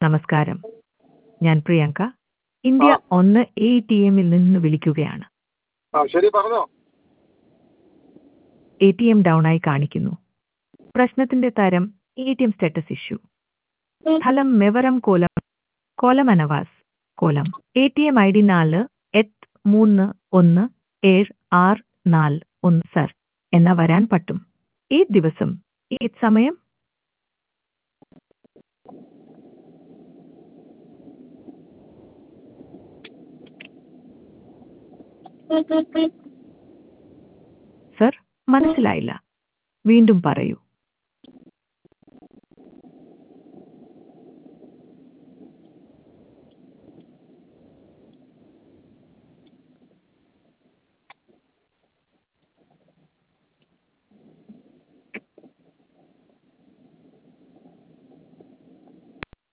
നമസ്കാരം ഞാൻ പ്രിയങ്ക ഇന്ത്യ ആ. ഒന്ന് എ ടി എമ്മിൽ നിന്ന് വിളിക്കുകയാണ് ആ ശരി പറഞ്ഞോ എ ടി എം ഡൗൺ ആയി കാണിക്കുന്നു പ്രശ്നത്തിന്റെ തരം A T M status issue സ്ഥലം മെവരം കോലം കോലമനവാസ് കോലം A T M I D നാല് എട്ട് മൂന്ന് ഒന്ന് ഏഴ് ആറ് നാല് ഒന്ന് സർ എന്നാ വരാൻ പറ്റും ഏത് ദിവസം ഏത് സമയം സർ മനസ്സിലായില്ല വീണ്ടും പറയൂ